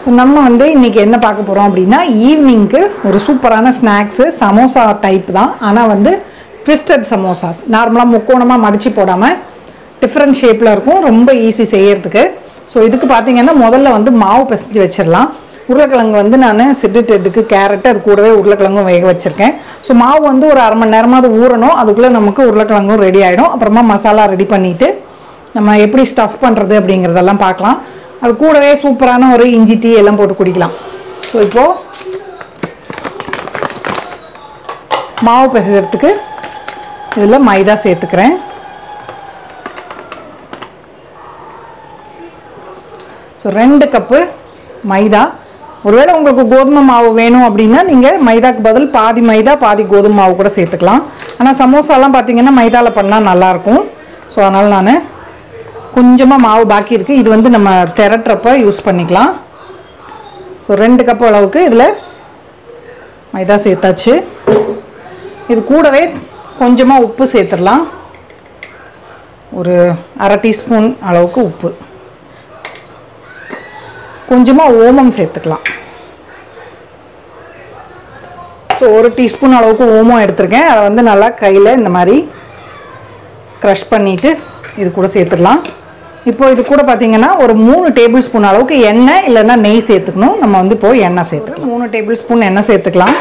So நம்ம வந்து இன்றைக்கி என்ன பார்க்க போகிறோம் அப்படின்னா ஈவினிங்க்கு ஒரு சூப்பரான ஸ்நாக்ஸு சமோசா டைப் தான் ஆனால் வந்து ட்விஸ்டட் சமோசாஸ் நார்மலாக முக்கோணமாக மடித்து போடாமல் டிஃப்ரெண்ட் ஷேப்பில் இருக்கும் ரொம்ப ஈஸி செய்யறதுக்கு ஸோ இதுக்கு பார்த்தீங்கன்னா முதல்ல வந்து மாவு பிசைஞ்சு வச்சிடலாம் உருளைக்கிழங்கு வந்து நான் சிட்டுட்டெட்டுக்கு கேரட்டு அது கூடவே உருளைக்கிழங்கும் வேக வச்சுருக்கேன் ஸோ மாவு வந்து ஒரு அரை மணி நேரமாவது ஊறணும் அதுக்குள்ளே நமக்கு உருளைக்கிழங்கும் ரெடி ஆகிடும் அப்புறமா மசாலா ரெடி பண்ணிவிட்டு நம்ம எப்படி ஸ்டஃப் பண்ணுறது அப்படிங்கிறதெல்லாம் பார்க்கலாம் அது கூடவே சூப்பரான ஒரு இஞ்சி டீ எல்லாம் போட்டு குடிக்கலாம் ஸோ இப்போது மாவு பிசைறதுக்கு இதில் மைதா சேர்த்துக்கிறேன் ஸோ ரெண்டு கப்பு மைதா ஒருவேளை உங்களுக்கு கோதுமை மாவு வேணும் அப்படின்னா நீங்கள் மைதாக்கு பதில் பாதி மைதா பாதி கோதுமை மாவு கூட சேர்த்துக்கலாம் ஆனால் சமோசாலாம் பார்த்தீங்கன்னா மைதாவில் பண்ணால் நல்லாயிருக்கும் ஸோ அதனால் நான் கொஞ்சமாக மாவு பாக்கி இருக்குது இது வந்து நம்ம திரட்டுறப்ப யூஸ் பண்ணிக்கலாம் ஸோ ரெண்டு கப் அளவுக்கு இதில் மைதா சேர்த்தாச்சு இது கூடவே கொஞ்சமாக உப்பு சேர்த்துடலாம் ஒரு அரை டீஸ்பூன் அளவுக்கு உப்பு கொஞ்சமாக ஓமம் சேர்த்துக்கலாம் ஸோ ஒரு டீஸ்பூன் அளவுக்கு ஓமம் எடுத்திருக்கேன் அதை வந்து நல்லா கையில் இந்த மாதிரி க்ரஷ் பண்ணிவிட்டு இது கூட சேர்த்துடலாம் இப்போ இது கூட பார்த்தீங்கன்னா ஒரு மூணு டேபிள் ஸ்பூன் அளவுக்கு எண்ணெய் இல்லைன்னா நெய் சேர்த்துக்கணும் நம்ம வந்து இப்போ எண்ணெய் சேர்த்துக்கலாம் மூணு டேபிள் ஸ்பூன் எண்ணெய் சேர்த்துக்கலாம்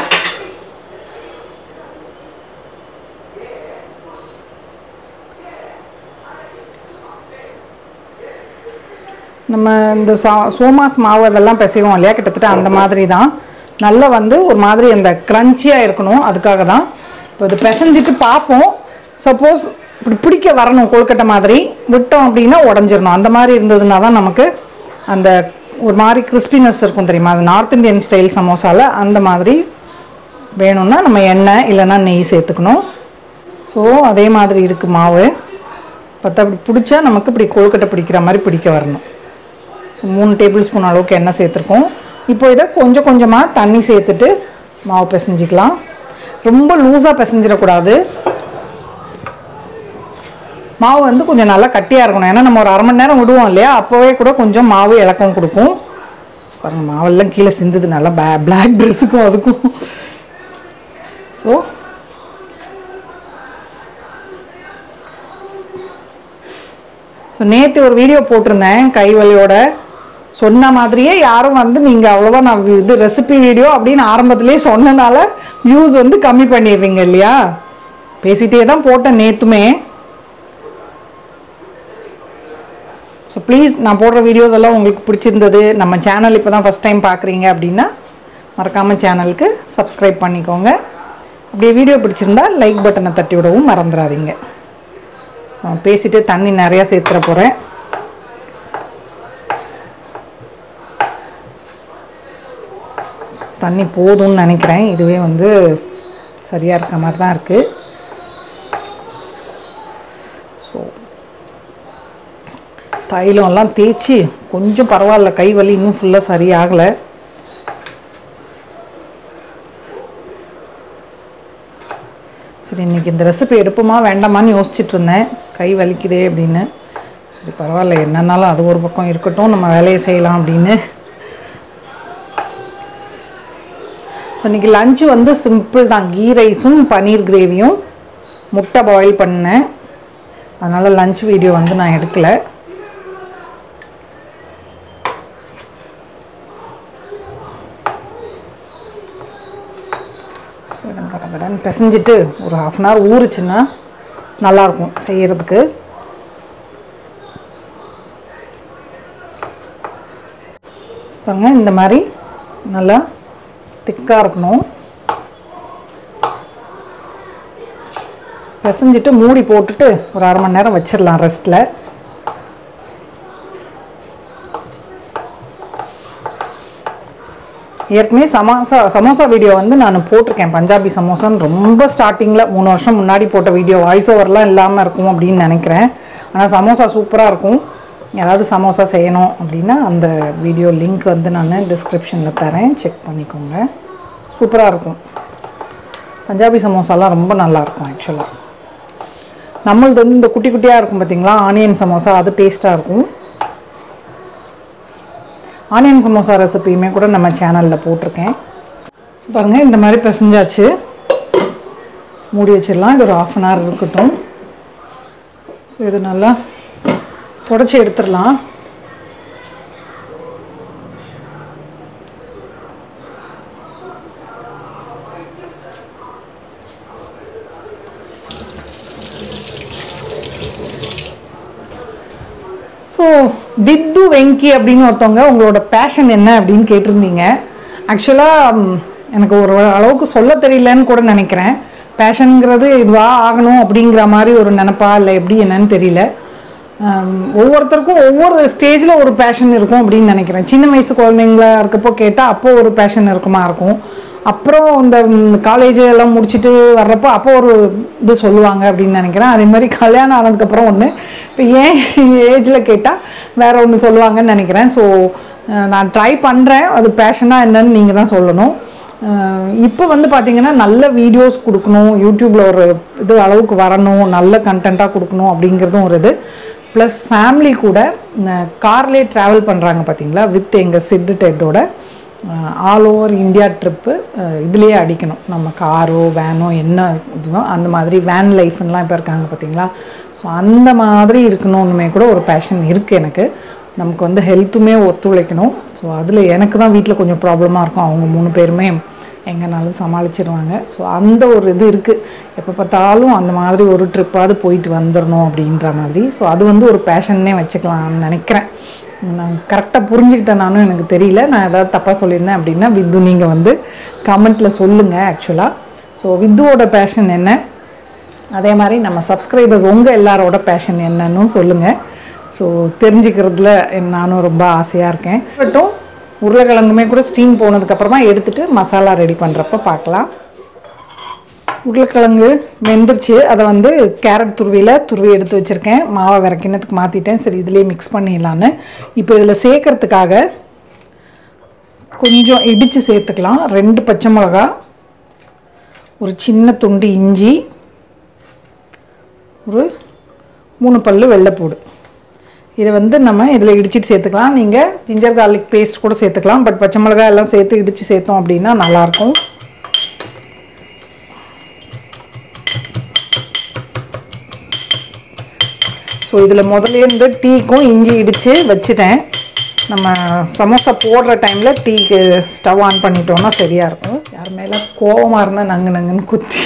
நம்ம இந்த சா சோமாஸ் மாவு அதெல்லாம் பிசைவோம் இல்லையா கிட்டத்தட்ட அந்த மாதிரி தான் நல்லா வந்து ஒரு மாதிரி அந்த க்ரன்ச்சியாக இருக்கணும் அதுக்காக தான் இப்போ இது பிசைஞ்சிட்டு பார்ப்போம் சப்போஸ் இப்படி பிடிக்க வரணும் கொழுக்கட்டை மாதிரி விட்டோம் அப்படின்னா உடஞ்சிடணும் அந்த மாதிரி இருந்ததுன்னா தான் நமக்கு அந்த ஒரு மாதிரி கிறிஸ்பினஸ் இருக்கும் தெரியுமா அது நார்த் இந்தியன் ஸ்டைல் சமோசாவில் அந்த மாதிரி வேணும்னா நம்ம எண்ணெய் இல்லைன்னா நெய் சேர்த்துக்கணும் ஸோ அதே மாதிரி இருக்குது மாவு பார்த்தா அப்படி பிடிச்சா நமக்கு இப்படி கொழுக்கட்டை பிடிக்கிற மாதிரி பிடிக்க வரணும் ஸோ மூணு டேபிள் ஸ்பூன் அளவுக்கு எண்ணெய் சேர்த்துருக்கோம் இப்போ இதை கொஞ்சம் கொஞ்சமாக தண்ணி சேர்த்துட்டு மாவு பிசைஞ்சிக்கலாம் ரொம்ப லூஸாக பிசைஞ்சிடக்கூடாது மாவு வந்து கொஞ்சம் நல்லா கட்டியாக இருக்கணும் ஏன்னா நம்ம ஒரு அரை மணி நேரம் விடுவோம் இல்லையா அப்போவே கூட கொஞ்சம் மாவு இலக்கம் கொடுக்கும் பாருங்கள் மாவெல்லாம் கீழே சிந்துது நல்லா பே பிளாக் ட்ரெஸ்ஸுக்கும் அதுக்கும் ஸோ ஸோ நேற்று ஒரு வீடியோ போட்டிருந்தேன் கைவலியோட சொன்ன மாதிரியே யாரும் வந்து நீங்கள் அவ்வளோவா நான் இது ரெசிபி வீடியோ அப்படின்னு ஆரம்பத்திலே சொன்னனால வியூஸ் வந்து கம்மி பண்ணிடுறீங்க இல்லையா பேசிகிட்டே தான் போட்டேன் நேற்றுமே ஸோ ப்ளீஸ் நான் போடுற வீடியோஸ் எல்லாம் உங்களுக்கு பிடிச்சிருந்தது நம்ம சேனல் இப்போ தான் ஃபஸ்ட் டைம் பார்க்குறீங்க அப்படின்னா மறக்காமல் சேனலுக்கு சப்ஸ்கிரைப் பண்ணிக்கோங்க அப்படியே வீடியோ பிடிச்சிருந்தா லைக் பட்டனை தட்டி விடவும் மறந்துடாதீங்க ஸோ பேசிட்டு தண்ணி நிறையா சேர்த்துற போகிறேன் தண்ணி போதும்னு நினைக்கிறேன் இதுவே வந்து சரியாக இருக்க மாதிரி தான் இருக்குது ஸோ தைலம்லாம் தேய்ச்சி கொஞ்சம் பரவாயில்ல கை வலி இன்னும் ஃபுல்லாக சரியாகலை சரி இன்றைக்கி இந்த ரெசிபி எடுப்போமா வேண்டாமான்னு யோசிச்சுட்டு இருந்தேன் கை வலிக்குதே அப்படின்னு சரி பரவாயில்ல என்னன்னாலும் அது ஒரு பக்கம் இருக்கட்டும் நம்ம வேலையை செய்யலாம் அப்படின்னு ஸோ இன்றைக்கி லஞ்சு வந்து சிம்பிள் தான் கீ ரைஸும் பன்னீர் கிரேவியும் முட்டை பாயில் பண்ணேன் அதனால் லஞ்ச் வீடியோ வந்து நான் எடுக்கலை ஸோ இதை கடகடன்னு பிசைஞ்சிட்டு ஒரு ஹாஃப் அன் ஹவர் ஊறுச்சுன்னா நல்லாயிருக்கும் செய்கிறதுக்கு பாருங்க இந்த மாதிரி நல்லா திக்காக இருக்கணும் பிசைஞ்சிட்டு மூடி போட்டுட்டு ஒரு அரை மணி நேரம் வச்சிடலாம் ரெஸ்ட்டில் ஏற்கனவே சமோசா சமோசா வீடியோ வந்து நான் போட்டிருக்கேன் பஞ்சாபி சமோசான்னு ரொம்ப ஸ்டார்டிங்கில் மூணு வருஷம் முன்னாடி போட்ட வீடியோ வாய்ஸ் ஓவர்லாம் இல்லாமல் இருக்கும் அப்படின்னு நினைக்கிறேன் ஆனால் சமோசா சூப்பராக இருக்கும் யாராவது சமோசா செய்யணும் அப்படின்னா அந்த வீடியோ லிங்க் வந்து நான் டிஸ்கிரிப்ஷனில் தரேன் செக் பண்ணிக்கோங்க சூப்பராக இருக்கும் பஞ்சாபி சமோசாலாம் ரொம்ப நல்லாயிருக்கும் ஆக்சுவலாக நம்மளது வந்து இந்த குட்டி குட்டியாக இருக்கும் பார்த்தீங்களா ஆனியன் சமோசா அது டேஸ்ட்டாக இருக்கும் ஆனியன் சமோசா ரெசிபியுமே கூட நம்ம சேனலில் போட்டிருக்கேன் ஸோ பாருங்கள் இந்த மாதிரி பிசைஞ்சாச்சு மூடி வச்சிடலாம் இது ஒரு ஆஃப் அன் ஹவர் இருக்கட்டும் ஸோ இது நல்லா தொடச்சி எடுத்துடலாம் ஸோ பித்து வெங்கி அப்படின்னு ஒருத்தவங்க உங்களோட பேஷன் என்ன அப்படின்னு கேட்டிருந்தீங்க ஆக்சுவலாக எனக்கு ஒரு அளவுக்கு சொல்ல தெரியலன்னு கூட நினைக்கிறேன் பேஷனுங்கிறது இதுவா ஆகணும் அப்படிங்கிற மாதிரி ஒரு நினப்பா இல்லை எப்படி என்னன்னு தெரியல ஹம், ஒவ்வொருத்தருக்கும் ஒவ்வொரு ஸ்டேஜில் ஒரு பேஷன் இருக்கும் அப்படின்னு நினைக்கிறேன் சின்ன வயசு குழந்தைங்களா இருக்கப்போ கேட்டால் அப்போ ஒரு பேஷன் இருக்குமா இருக்கும் அப்புறம் இந்த காலேஜ் எல்லாம் முடிச்சுட்டு வர்றப்போ அப்போ ஒரு இது சொல்லுவாங்க அப்படின்னு நினைக்கிறேன் அதே மாதிரி கல்யாணம் ஆனதுக்கப்புறம் ஒன்று இப்போ ஏன் ஏஜில் கேட்டால் வேற ஒன்று சொல்லுவாங்கன்னு நினைக்கிறேன் ஸோ நான் ட்ரை பண்ணுறேன் அது பேஷனாக என்னன்னு நீங்கள் தான் சொல்லணும் இப்போ வந்து பார்த்தீங்கன்னா நல்ல வீடியோஸ் கொடுக்கணும் யூடியூப்பில் ஒரு இது அளவுக்கு வரணும் நல்ல கண்டென்ட்டாக கொடுக்கணும் அப்படிங்கிறதும் ஒரு இது ப்ளஸ் ஃபேமிலி கூட கார்லேயே ட்ராவல் பண்ணுறாங்க பார்த்தீங்களா வித் எங்கள் சிட்டு டெட்டோட ஆல் ஓவர் இந்தியா ட்ரிப்பு இதுலேயே அடிக்கணும் நம்ம காரோ வேனோ என்ன இதுவோ அந்த மாதிரி வேன் லைஃப்லாம் இப்போ இருக்காங்க பார்த்தீங்களா ஸோ அந்த மாதிரி இருக்கணும்னுமே கூட ஒரு பேஷன் இருக்குது எனக்கு நமக்கு வந்து ஹெல்த்துமே ஒத்துழைக்கணும் ஸோ அதில் எனக்கு தான் வீட்டில் கொஞ்சம் ப்ராப்ளமாக இருக்கும் அவங்க மூணு பேருமே எங்கேனாலும் சமாளிச்சிருவாங்க ஸோ அந்த ஒரு இது இருக்குது எப்போ பார்த்தாலும் அந்த மாதிரி ஒரு ட்ரிப்பாவது போயிட்டு வந்துடணும் அப்படின்ற மாதிரி ஸோ அது வந்து ஒரு பேஷன்னே வச்சுக்கலாம்னு நினைக்கிறேன் நான் கரெக்டாக புரிஞ்சுக்கிட்டேன் நானும் எனக்கு தெரியல நான் ஏதாவது தப்பாக சொல்லியிருந்தேன் அப்படின்னா வித்து நீங்கள் வந்து கமெண்ட்டில் சொல்லுங்கள் ஆக்சுவலாக ஸோ வித்துவோட பேஷன் என்ன அதே மாதிரி நம்ம சப்ஸ்கிரைபர்ஸ் உங்கள் எல்லாரோட பேஷன் என்னன்னு சொல்லுங்கள் ஸோ தெரிஞ்சுக்கிறதுல நானும் ரொம்ப ஆசையாக இருக்கேன் மட்டும் உருளைக்கிழங்குமே கூட ஸ்டீம் போனதுக்கப்புறமா எடுத்துட்டு மசாலா ரெடி பண்ணுறப்ப பார்க்கலாம் உருளைக்கிழங்கு வெந்துருச்சு அதை வந்து கேரட் துருவியில் துருவி எடுத்து வச்சுருக்கேன் மாவை வேற கிண்ணத்துக்கு மாற்றிட்டேன் சரி இதுலேயே மிக்ஸ் பண்ணிடலான்னு இப்போ இதில் சேர்க்கறதுக்காக கொஞ்சம் இடித்து சேர்த்துக்கலாம் ரெண்டு பச்சை மிளகா ஒரு சின்ன துண்டு இஞ்சி ஒரு மூணு பல்லு வெள்ளைப்பூடு இதை வந்து நம்ம இதில் இடிச்சிட்டு சேர்த்துக்கலாம் நீங்கள் ஜிஞ்சர் garlic பேஸ்ட் கூட சேர்த்துக்கலாம் பட் பச்சை மிளகாய் எல்லாம் சேர்த்து இடித்து சேர்த்தோம் அப்படின்னா நல்லாயிருக்கும் ஸோ இதில் முதல்ல இருந்து டீக்கும் இஞ்சி இடித்து வச்சுட்டேன் நம்ம சமோசா போடுற டைமில் டீக்கு ஸ்டவ் ஆன் பண்ணிட்டோம்னா சரியாக இருக்கும் யார் மேலே கோவமாக இருந்தால் நங்கு நங்குன்னு குத்தி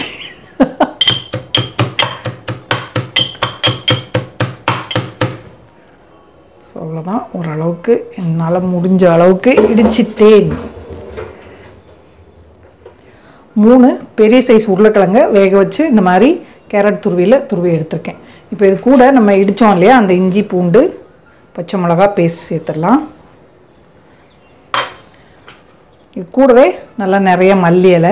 ஸோ அவ்வளோதான் ஓரளவுக்கு என்னால் முடிஞ்ச அளவுக்கு இடிச்சிட்டேன் மூணு பெரிய சைஸ் உருளைக்கிழங்க வேக வச்சு இந்த மாதிரி கேரட் துருவியில் துருவி எடுத்திருக்கேன் இப்போ இது கூட நம்ம இடித்தோம் இல்லையா அந்த இஞ்சி பூண்டு பச்சை மிளகா பேஸ்ட் சேர்த்துடலாம் இது கூடவே நல்லா நிறைய மல்லி இலை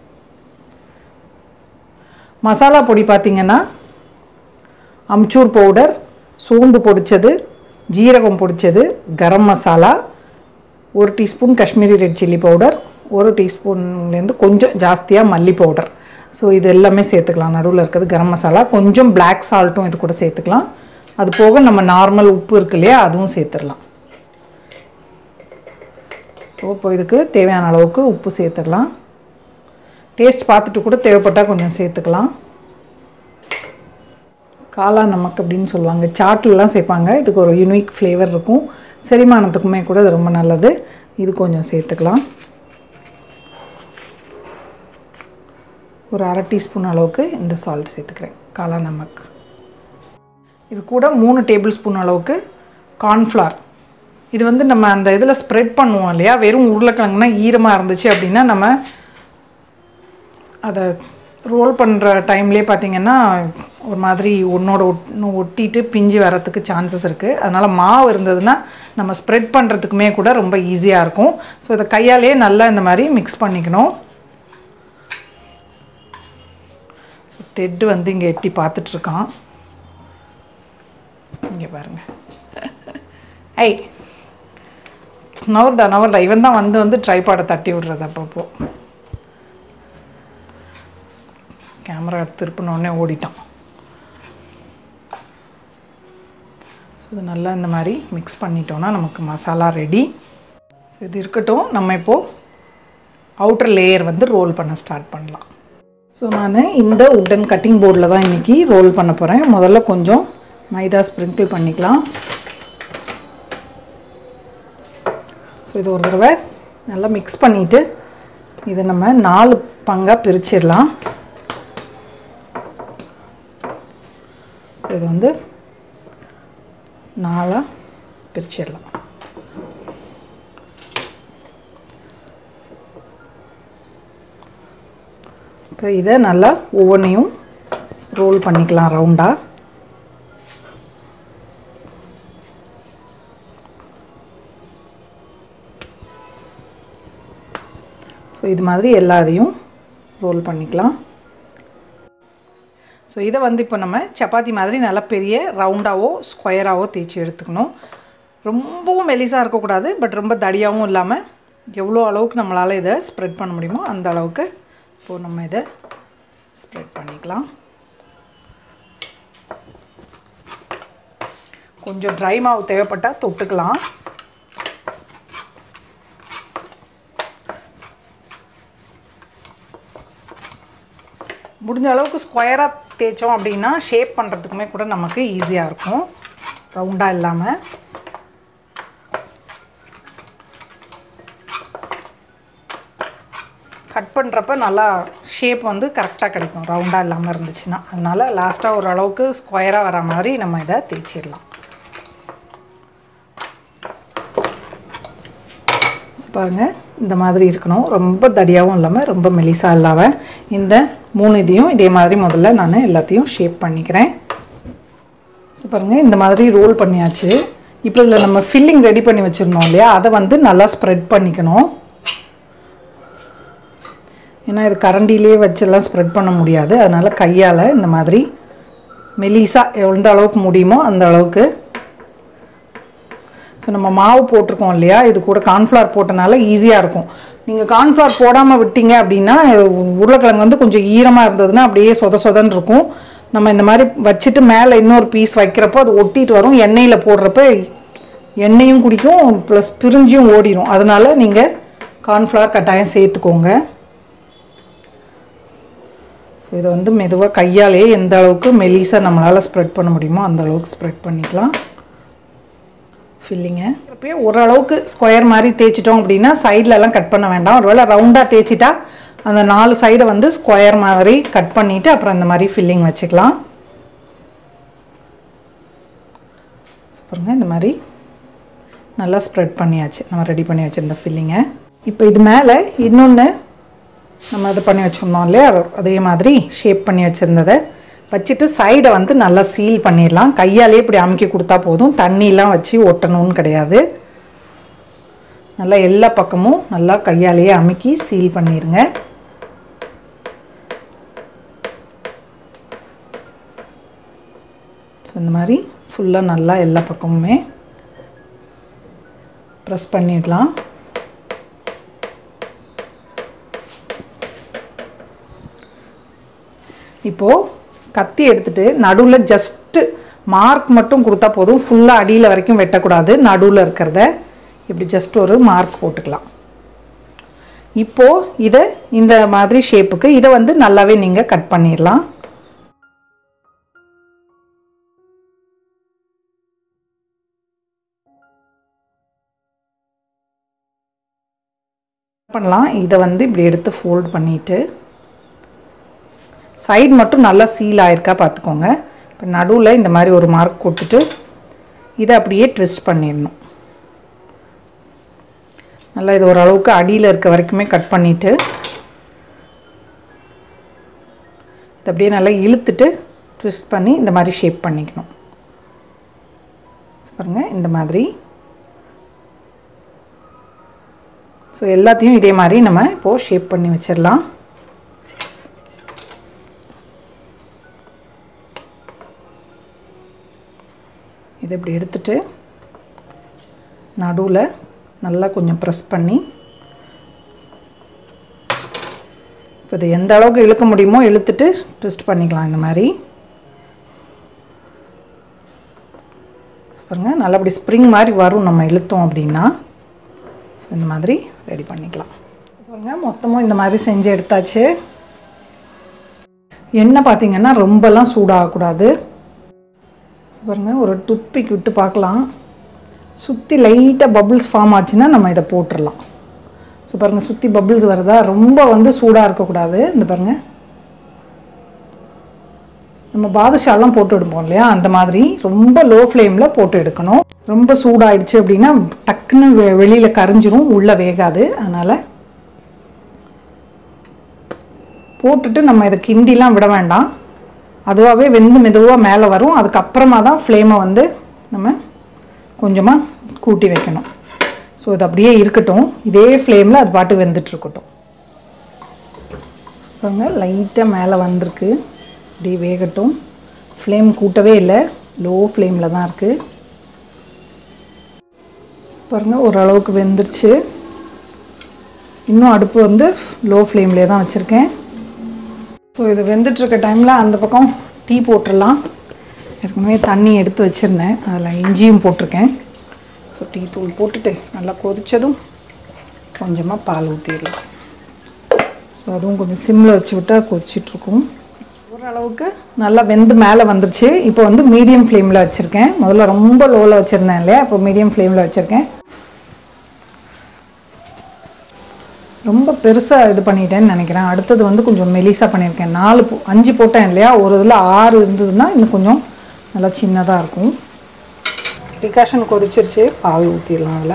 மசாலா பொடி பார்த்திங்கன்னா அம்ச்சூர் பவுடர் சோம்பு பொடிச்சது ஜீரகம் பொடிச்சது கரம் மசாலா ஒரு teaspoon Kashmiri red chilli powder ஒரு டீஸ்பூன்லேருந்து கொஞ்சம் ஜாஸ்தியாக மல்லி பவுடர் ஸோ இது எல்லாமே சேர்த்துக்கலாம் நடுவில் இருக்கிறது கரம் மசாலா கொஞ்சம் பிளாக் சால்ட்டும் இது கூட சேர்த்துக்கலாம் அது போக நம்ம நார்மல் உப்பு இருக்கு இல்லையா அதுவும் சேர்த்துடலாம் ஸோ இப்போ இதுக்கு தேவையான அளவுக்கு உப்பு சேர்த்துடலாம் டேஸ்ட் பார்த்துட்டு கூட தேவைப்பட்டால் கொஞ்சம் சேர்த்துக்கலாம் காளா நமக் அப்படின்னு சொல்லுவாங்க சாட்லலாம் சேர்ப்பாங்க இதுக்கு ஒரு யூனிக் ஃப்ளேவர் இருக்கும் செரிமானத்துக்குமே கூட இது ரொம்ப நல்லது இது கொஞ்சம் சேர்த்துக்கலாம் ஒரு அரை டீஸ்பூன் அளவுக்கு இந்த சால்ட் சேர்த்துக்கிறேன் காளா நமக் இது கூட மூணு டேபிள் ஸ்பூன் அளவுக்கு கார்ன்ஃப்ளார் இது வந்து நம்ம அந்த இதில் ஸ்ப்ரெட் பண்ணுவோம் இல்லையா வெறும் உருளைக்கிழங்குனா ஈரமாக இருந்துச்சு அப்படின்னா நம்ம அதை ரோல் பண்ணுற டைம்லேயே பார்த்தீங்கன்னா ஒரு மாதிரி ஒன்றோட ஒன்று ஒட்டிட்டு பிஞ்சு வரத்துக்கு சான்சஸ் இருக்குது அதனால் மாவு இருந்ததுன்னா நம்ம ஸ்ப்ரெட் பண்ணுறதுக்குமே கூட ரொம்ப ஈஸியாக இருக்கும் ஸோ இதை கையாலேயே நல்லா இந்த மாதிரி மிக்ஸ் பண்ணிக்கணும் ஸோ டெட்டு வந்து இங்கே எட்டி பார்த்துட்ருக்கான் இங்கே பாருங்கள் ஐ நவர்டா நவர்டா இவன் தான் வந்து வந்து ட்ரைபாடை தட்டி விடுறது அப்பப்போ கேமரா திருப்பினோடனே ஓடிட்டான் ஸோ இது நல்லா இந்த மாதிரி மிக்ஸ் பண்ணிட்டோன்னா நமக்கு மசாலா ரெடி இது இருக்கட்டும் நம்ம இப்போது அவுட்டர் லேயர் வந்து ரோல் பண்ண ஸ்டார்ட் பண்ணலாம் ஸோ நான் இந்த உட்டன் கட்டிங் போர்டில் தான் இன்றைக்கி ரோல் பண்ண போகிறேன் முதல்ல கொஞ்சம் மைதா ஸ்ப்ரிங்கிள் பண்ணிக்கலாம் ஸோ இது ஒரு தடவை நல்லா மிக்ஸ் பண்ணிவிட்டு இதை நம்ம நாலு பங்காக பிரிச்சிடலாம் ஸோ இது வந்து நாலாக பிரிச்சிடலாம் இப்போ இதை நல்லா ஒவ்வொன்றையும் ரோல் பண்ணிக்கலாம் ரவுண்டாக ஸோ இது மாதிரி எல்லாத்தையும் ரோல் பண்ணிக்கலாம் ஸோ இதை வந்து இப்போ நம்ம சப்பாத்தி மாதிரி நல்லா பெரிய ரவுண்டாவோ ஸ்கொயராகவோ தேய்ச்சி எடுத்துக்கணும் ரொம்பவும் மெலிசாக இருக்கக்கூடாது பட் ரொம்ப தடியாகவும் இல்லாமல் எவ்வளோ அளவுக்கு நம்மளால் இதை ஸ்ப்ரெட் பண்ண முடியுமோ அந்த அளவுக்கு இப்போது நம்ம இதை ஸ்ப்ரெட் பண்ணிக்கலாம் கொஞ்சம் ட்ரை மாவு தேவைப்பட்டால் தொட்டுக்கலாம் முடிஞ்ச அளவுக்கு ஸ்கொயராக தேய்ச்சோம் அப்படின்னா ஷேப் பண்ணுறதுக்குமே கூட நமக்கு ஈஸியாக இருக்கும் ரவுண்டாக இல்லாமல் கட் பண்ணுறப்ப நல்லா ஷேப் வந்து கரெக்டாக கிடைக்கும் ரவுண்டாக இல்லாமல் இருந்துச்சுன்னா அதனால் லாஸ்ட்டாக ஓரளவுக்கு ஸ்கொயராக வர மாதிரி நம்ம இதை தேய்ச்சிடலாம் பாருங்கள் இந்த மாதிரி இருக்கணும் ரொம்ப தடியாகவும் இல்லாமல் ரொம்ப மெலிசாக இல்லாமல் இந்த மூணு இதையும் இதே மாதிரி முதல்ல நான் எல்லாத்தையும் ஷேப் பண்ணிக்கிறேன் ஸோ பாருங்கள் இந்த மாதிரி ரோல் பண்ணியாச்சு இப்போ இதில் நம்ம ஃபில்லிங் ரெடி பண்ணி வச்சுருந்தோம் இல்லையா அதை வந்து நல்லா ஸ்ப்ரெட் பண்ணிக்கணும் ஏன்னா இது கரண்டிலே வச்செல்லாம் ஸ்ப்ரெட் பண்ண முடியாது அதனால் கையால் இந்த மாதிரி மெலிசாக எந்த அளவுக்கு முடியுமோ அந்த அளவுக்கு ஸோ நம்ம மாவு போட்டிருக்கோம் இல்லையா இது கூட கார்ன்ஃப்ளவர் போட்டனால ஈஸியாக இருக்கும் நீங்கள் கார்ன்ஃப்ளவர் போடாமல் விட்டீங்க அப்படின்னா உருளைக்கிழங்கு வந்து கொஞ்சம் ஈரமாக இருந்ததுன்னா அப்படியே சொத சொதன்னு இருக்கும் நம்ம இந்த மாதிரி வச்சுட்டு மேலே இன்னொரு பீஸ் வைக்கிறப்போ அது ஒட்டிட்டு வரும் எண்ணெயில் போடுறப்ப எண்ணெயும் குடிக்கும் ப்ளஸ் பிரிஞ்சியும் ஓடிடும் அதனால நீங்கள் கார்ன்ஃப்ளவர் கட்டாயம் சேர்த்துக்கோங்க ஸோ இதை வந்து மெதுவாக கையாலேயே எந்த அளவுக்கு மெலிசாக நம்மளால் ஸ்ப்ரெட் பண்ண முடியுமோ அந்த அளவுக்கு ஸ்ப்ரெட் பண்ணிக்கலாம் ஃபில்லிங்கை அப்பயே ஓரளவுக்கு ஸ்கொயர் மாதிரி தேய்ச்சிட்டோம் அப்படின்னா சைட்லலாம் கட் பண்ண வேண்டாம் ஒருவேளை ரவுண்டாக தேய்ச்சிட்டா அந்த நாலு சைடை வந்து ஸ்கொயர் மாதிரி கட் பண்ணிவிட்டு அப்புறம் இந்த மாதிரி ஃபில்லிங் வச்சுக்கலாம் பாருங்கள் இந்த மாதிரி நல்லா ஸ்ப்ரெட் பண்ணியாச்சு நம்ம ரெடி பண்ணி வச்சுருந்த ஃபில்லிங்கை இப்போ இது மேலே இன்னொன்று நம்ம இது பண்ணி வச்சுருந்தோம் இல்லையா அதே மாதிரி ஷேப் பண்ணி வச்சுருந்ததை வச்சுட்டு சைடை வந்து நல்லா சீல் பண்ணிடலாம் கையாலே இப்படி அமுக்கி கொடுத்தா போதும் தண்ணிலாம் வச்சு ஒட்டணும்னு கிடையாது நல்லா எல்லா பக்கமும் நல்லா கையாலேயே அமுக்கி சீல் பண்ணிடுங்க ஸோ இந்த மாதிரி ஃபுல்லாக நல்லா எல்லா பக்கமுமே ப்ரெஸ் பண்ணிடலாம் இப்போது கத்தி எடுத்துகிட்டு நடுவில் ஜஸ்ட்டு மார்க் மட்டும் கொடுத்தா போதும் ஃபுல்லாக அடியில் வரைக்கும் வெட்டக்கூடாது நடுவில் இருக்கிறத இப்படி ஜஸ்ட் ஒரு மார்க் போட்டுக்கலாம் இப்போது இதை இந்த மாதிரி ஷேப்புக்கு இதை வந்து நல்லாவே நீங்கள் கட் பண்ணிடலாம் பண்ணலாம் இதை வந்து இப்படி எடுத்து ஃபோல்ட் பண்ணிவிட்டு சைடு மட்டும் நல்லா சீல் ஆயிருக்கா பார்த்துக்கோங்க இப்போ நடுவில் இந்த மாதிரி ஒரு மார்க் கொடுத்துட்டு இதை அப்படியே ட்விஸ்ட் பண்ணிடணும் நல்லா இது ஓரளவுக்கு அடியில் இருக்க வரைக்குமே கட் பண்ணிவிட்டு இதை அப்படியே நல்லா இழுத்துட்டு ட்விஸ்ட் பண்ணி இந்த மாதிரி ஷேப் பண்ணிக்கணும் பாருங்கள் இந்த மாதிரி ஸோ எல்லாத்தையும் இதே மாதிரி நம்ம இப்போது ஷேப் பண்ணி வச்சிடலாம் இதை இப்படி எடுத்துட்டு நடுவில் நல்லா கொஞ்சம் ப்ரெஸ் பண்ணி இப்போ இது எந்த அளவுக்கு இழுக்க முடியுமோ இழுத்துட்டு ட்விஸ்ட் பண்ணிக்கலாம் இந்த மாதிரி பாருங்கள் நல்லா அப்படி ஸ்ப்ரிங் மாதிரி வரும் நம்ம இழுத்தோம் அப்படின்னா ஸோ இந்த மாதிரி ரெடி பண்ணிக்கலாம் பாருங்க மொத்தமும் இந்த மாதிரி செஞ்சு எடுத்தாச்சு எண்ணெய் பார்த்தீங்கன்னா ரொம்பலாம் சூடாகக்கூடாது ஸோ பாருங்க ஒரு டுப்பிக் விட்டு பார்க்கலாம் சுற்றி லைட்டாக பபுள்ஸ் ஃபார்ம் ஆச்சுன்னா நம்ம இதை போட்டுடலாம் ஸோ பாருங்கள் சுற்றி பபுள்ஸ் வருதா ரொம்ப வந்து சூடாக இருக்கக்கூடாது இந்த பாருங்கள் நம்ம பாதுஷாலாம் போட்டு எடுப்போம் இல்லையா அந்த மாதிரி ரொம்ப லோ ஃப்ளேமில் போட்டு எடுக்கணும் ரொம்ப சூடாயிடுச்சு அப்படின்னா டக்குன்னு வெ வெளியில் கரிஞ்சிரும் உள்ளே வேகாது அதனால் போட்டுட்டு நம்ம இதை கிண்டிலாம் விட வேண்டாம் அதுவாகவே வெந்து மெதுவாக மேலே வரும் அதுக்கப்புறமா தான் ஃப்ளேமை வந்து நம்ம கொஞ்சமாக கூட்டி வைக்கணும் ஸோ இது அப்படியே இருக்கட்டும் இதே ஃப்ளேமில் அது பாட்டு வெந்துட்டு இருக்கட்டும் பாருங்க லைட்டாக மேலே வந்திருக்கு அப்படியே வேகட்டும் ஃப்ளேம் கூட்டவே இல்லை லோ ஃப்ளேமில் தான் இருக்குது பாருங்கள் ஓரளவுக்கு வெந்துருச்சு இன்னும் அடுப்பு வந்து லோ ஃப்ளேம்லேயே தான் வச்சுருக்கேன் ஸோ இது வெந்துட்டுருக்க டைமில் அந்த பக்கம் டீ போட்டுடலாம் ஏற்கனவே தண்ணி எடுத்து வச்சுருந்தேன் அதில் இஞ்சியும் போட்டிருக்கேன் ஸோ டீ தூள் போட்டுட்டு நல்லா கொதிச்சதும் கொஞ்சமாக பால் ஊற்றிடலாம் ஸோ அதுவும் கொஞ்சம் சிம்மில் வச்சு விட்டால் கொதிச்சிட்ருக்கும் ஓரளவுக்கு நல்லா வெந்து மேலே வந்துருச்சு இப்போ வந்து மீடியம் ஃப்ளேமில் வச்சுருக்கேன் முதல்ல ரொம்ப லோவில் வச்சுருந்தேன் இல்லையா இப்போ மீடியம் ஃப்ளேமில் வச்சுருக்கேன் ரொம்ப பெருசாக இது பண்ணிட்டேன்னு நினைக்கிறேன் அடுத்தது வந்து கொஞ்சம் மெலிசாக பண்ணியிருக்கேன் நாலு போ அஞ்சு போட்டேன் இல்லையா ஒரு இதில் ஆறு இருந்ததுன்னா இன்னும் கொஞ்சம் நல்லா சின்னதாக இருக்கும் டிகாஷன் கொதிச்சிருச்சு பால் ஊற்றிடலாம் அதில்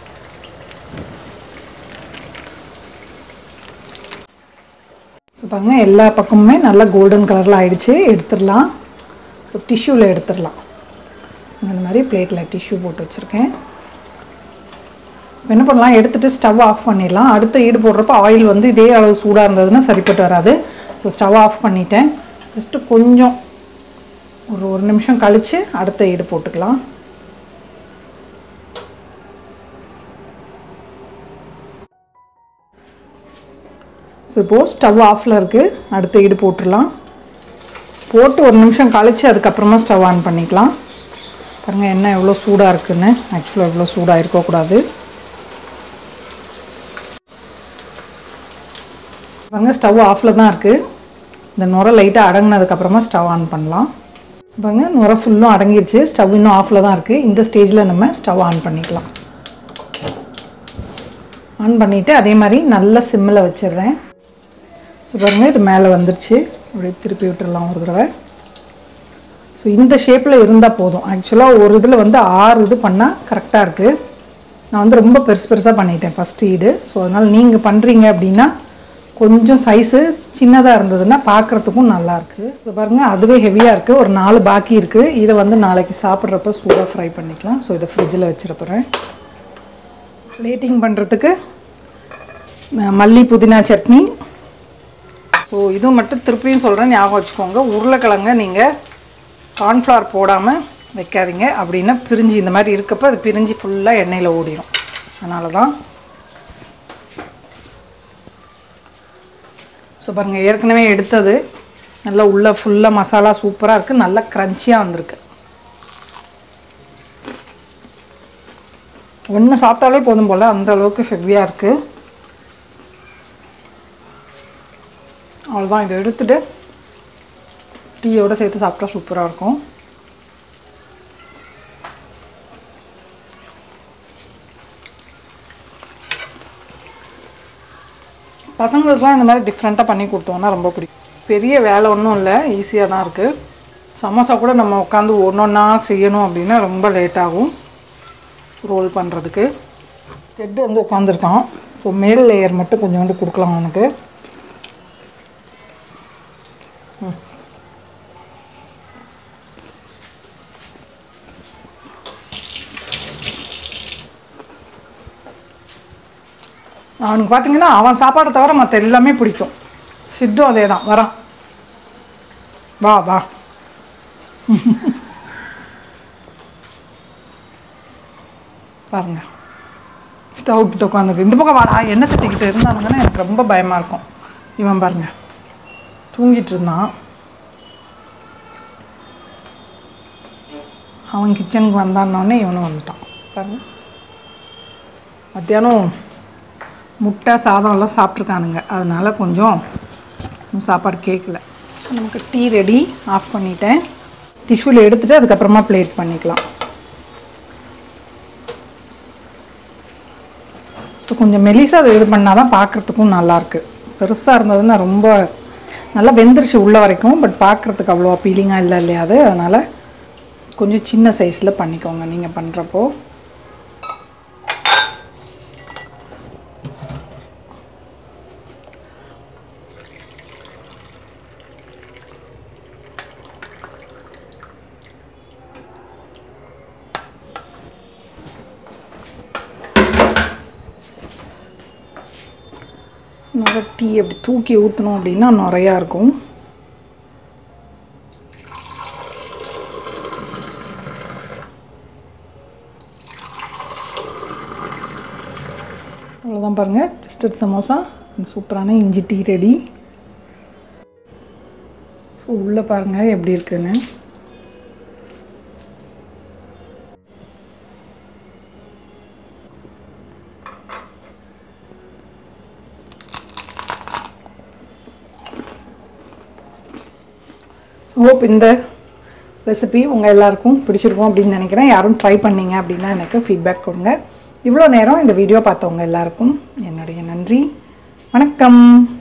ஸோ பாருங்கள் எல்லா பக்கமுமே நல்லா கோல்டன் கலரில் ஆயிடுச்சு எடுத்துடலாம் டிஷ்யூவில் எடுத்துடலாம் இந்த மாதிரி பிளேட்டில் டிஷ்யூ போட்டு வச்சுருக்கேன் இப்போ என்ன பண்ணலாம் எடுத்துகிட்டு ஸ்டவ் ஆஃப் பண்ணிடலாம் அடுத்த ஈடு போடுறப்ப ஆயில் வந்து இதே அளவு சூடாக இருந்ததுன்னா சரிப்பட்டு வராது ஸோ ஸ்டவ் ஆஃப் பண்ணிட்டேன் ஜஸ்ட்டு கொஞ்சம் ஒரு ஒரு நிமிஷம் கழித்து அடுத்த ஈடு போட்டுக்கலாம் ஸோ இப்போது ஸ்டவ் ஆஃபில் இருக்குது அடுத்த ஈடு போட்டுடலாம் போட்டு ஒரு நிமிஷம் கழித்து அதுக்கப்புறமா ஸ்டவ் ஆன் பண்ணிக்கலாம் பாருங்கள் எண்ணெய் எவ்வளோ சூடாக இருக்குன்னு ஆக்சுவலாக எவ்வளோ சூடாக இருக்கக்கூடாது பாருங்க ஸ்டவ் ஆஃபில் தான் இருக்குது இந்த நுரை லைட்டாக அடங்கினதுக்கப்புறமா ஸ்டவ் ஆன் பண்ணலாம் பாருங்க நுரை ஃபுல்லும் அடங்கிருச்சு ஸ்டவ் இன்னும் ஆஃபில் தான் இருக்குது இந்த ஸ்டேஜில் நம்ம ஸ்டவ் ஆன் பண்ணிக்கலாம் ஆன் பண்ணிவிட்டு அதே மாதிரி நல்ல சிம்மில் வச்சிடுறேன் ஸோ பாருங்கள் இது மேலே வந்துருச்சு அப்படியே திருப்பி விட்டுடலாம் ஒரு தடவை ஸோ இந்த ஷேப்பில் இருந்தால் போதும் ஆக்சுவலாக ஒரு இதில் வந்து ஆறு இது பண்ணால் கரெக்டாக இருக்குது நான் வந்து ரொம்ப பெருசு பெருசாக பண்ணிட்டேன் ஃபஸ்ட்டு ஈடு ஸோ அதனால் நீங்கள் பண்ணுறீங்க அப்படின்னா கொஞ்சம் சைஸு சின்னதாக இருந்ததுன்னா பார்க்குறதுக்கும் நல்லாயிருக்கு ஸோ பாருங்கள் அதுவே ஹெவியாக இருக்குது ஒரு நாலு பாக்கி இருக்குது இதை வந்து நாளைக்கு சாப்பிட்றப்ப சூடாக ஃப்ரை பண்ணிக்கலாம் ஸோ இதை ஃப்ரிட்ஜில் வச்சிடப்போகிறேன் பிளேட்டிங் பண்ணுறதுக்கு மல்லி புதினா சட்னி ஸோ இது மட்டும் திருப்பியும் சொல்கிறேன் ஞாபகம் வச்சுக்கோங்க உருளைக்கிழங்க நீங்கள் கார்ன்ஃப்ளவர் போடாமல் வைக்காதீங்க அப்படின்னா பிரிஞ்சு இந்த மாதிரி இருக்கப்போ அது பிரிஞ்சு ஃபுல்லாக எண்ணெயில் ஓடிடும் அதனால தான் ஸோ பாருங்கள் ஏற்கனவே எடுத்தது நல்லா உள்ள ஃபுல்லாக மசாலா சூப்பராக இருக்குது நல்லா க்ரன்ச்சியாக வந்திருக்கு ஒன்று சாப்பிட்டாலே போதும் போல் அந்த அளவுக்கு ஹெவியாக இருக்குது அவ்வளோதான் இதை எடுத்துட்டு டீயோட சேர்த்து சாப்பிட்டா சூப்பராக இருக்கும் பசங்களுக்குலாம் இந்த மாதிரி டிஃப்ரெண்ட்டாக பண்ணி கொடுத்தோன்னா ரொம்ப பிடிக்கும் பெரிய வேலை ஒன்றும் இல்லை ஈஸியாக தான் இருக்குது சமோசா கூட நம்ம உட்காந்து ஒன்று ஒன்றா செய்யணும் அப்படின்னா ரொம்ப லேட் ஆகும் ரோல் பண்ணுறதுக்கு ஹெட் வந்து உட்காந்துருக்கான் ஸோ மேல் லேயர் மட்டும் கொஞ்சோண்டு கொடுக்கலாம் அவனுக்கு ம். அவனுக்கு பார்த்தீங்கன்னா அவன் சாப்பாடை தவிர மற்ற எல்லாமே பிடிக்கும் சித்தும் அதே தான் வரான் வா வா பாருங்க ஸ்டவ் கிட்ட உட்காந்துருக்கு இந்த பக்கம் வாடா எண்ணெய் தட்டிக்கிட்டு இருந்தானுங்கன்னா எனக்கு ரொம்ப பயமாக இருக்கும் இவன் பாருங்க தூங்கிட்டு இருந்தான் அவன் கிச்சனுக்கு வந்தான்னொடனே இவனும் வந்துட்டான் பாருங்க மத்தியானம் முட்டை சாதம் எல்லாம் சாப்பிட்ருக்கானுங்க அதனால கொஞ்சம் இன்னும் சாப்பாடு கேட்கல நமக்கு டீ ரெடி ஆஃப் பண்ணிட்டேன் டிஷ்யூவில் எடுத்துகிட்டு அதுக்கப்புறமா பிளேட் பண்ணிக்கலாம் ஸோ கொஞ்சம் மெலிசாக அதை இது பண்ணால் தான் பார்க்குறதுக்கும் நல்லாயிருக்கு பெருசாக இருந்ததுன்னா ரொம்ப நல்லா வெந்துருச்சு உள்ள வரைக்கும் பட் பார்க்குறதுக்கு அவ்வளோ அப்பீலிங்காக இல்லை இல்லையா அது அதனால் கொஞ்சம் சின்ன சைஸில் பண்ணிக்கோங்க நீங்கள் பண்ணுறப்போ நிறைய டீ அப்படி தூக்கி ஊற்றணும் அப்படின்னா நிறையா இருக்கும் அவ்வளோதான் பாருங்கள் ட்விஸ்டட் சமோசா சூப்பரான இஞ்சி டீ ரெடி ஸோ உள்ளே பாருங்கள் எப்படி இருக்குன்னு ஹோப் இந்த ரெசிபி உங்கள் எல்லாருக்கும் பிடிச்சிருக்கும் அப்படின்னு நினைக்கிறேன் யாரும் ட்ரை பண்ணீங்க அப்படின்னா எனக்கு ஃபீட்பேக் கொடுங்க இவ்வளோ நேரம் இந்த வீடியோ பார்த்தவங்க எல்லாருக்கும் என்னுடைய நன்றி வணக்கம்